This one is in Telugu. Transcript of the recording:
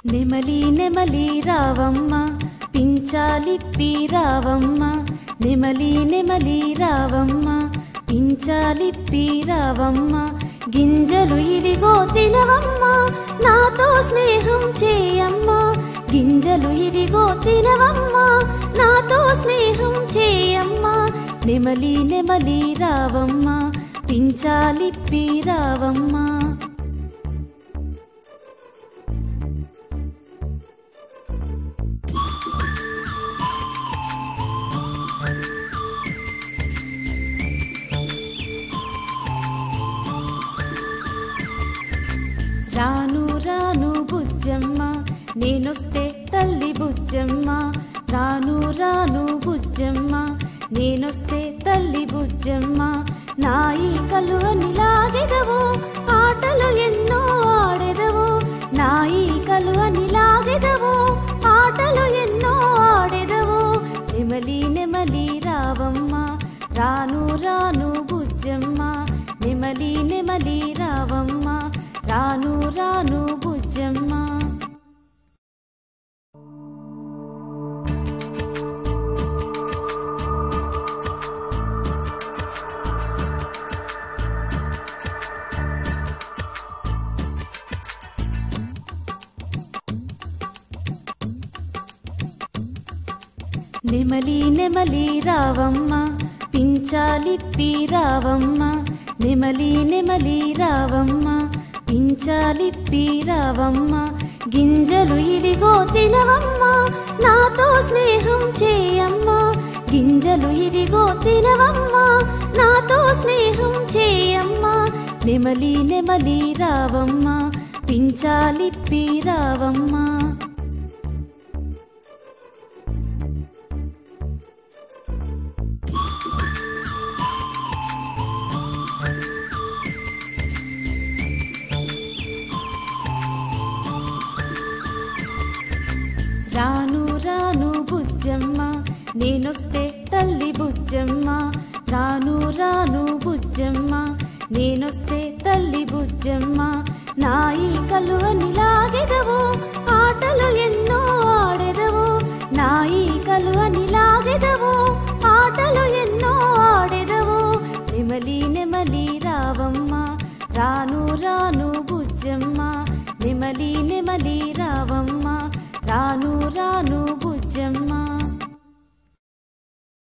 నెమలి నెమలి రావమ్మ పించాలిప్పి రావమ్మ నెమలి నెమలి రావమ్మ పించాలిప్పి రావమ్మ గింజలు ఇవిగో తినవమ్మ నాతో స్నేహం చేయమ్మ గింజలు ఇవిగో తినవమ్మ నాతో స్నేహం చేయమ్మ నెమలి నెమలి రావమ్మ పించాలిప్పి రావమ్మ రాను రాను బుజ్జమ్మ నేనొస్తే తల్లి బుజ్జమ్మ రాను రాను బుజ్జమ్మ నేనొస్తే తల్లి బుజ్జమ్మ నాయి కలువని లాగెదవు ఆటలు ఎన్నో ఆడెదవు నాయి కలువని లాగెదవు ఆటలు ఎన్నో ఆడెదవు నెమలి నెమలి రావమ్మ రాను రాను బుజ్జమ్మ నెమలి నెమలి రావమ్మ రాను రాను బుజ్జమ్మ నెమలి నెమలి రావమ్మ పించాలిప్పి రావమ్మ నెమలి నెమలి రావమ్మ పించాలిప్పి రావమ్మ గింజలు ఇవిగో తినవమ్మ నాతో స్నేహం చేయమ్మ గింజలు ఇవిగో తినవమ్మ నాతో స్నేహం చేయమ్మ నెమలి నెమలి రావమ్మ పించాలిప్పి రావమ్మ రాను రాను బుజ్జమ్మ నేనొస్తే తల్లి బుజ్జమ్మ రాను రాను బుజ్జమ్మ నేనొస్తే తల్లి బుజ్జమ్మ నాయి కలువని లాగెదవు ఆటలు ఎన్నో ఆడెదవు నాయి కలువని లాగెదవు ఆటలు ఎన్నో ఆడెదవు నెమలి నెమలి రావమ్మ రాను రాను బుజ్జమ్మ నెమలి నెమలి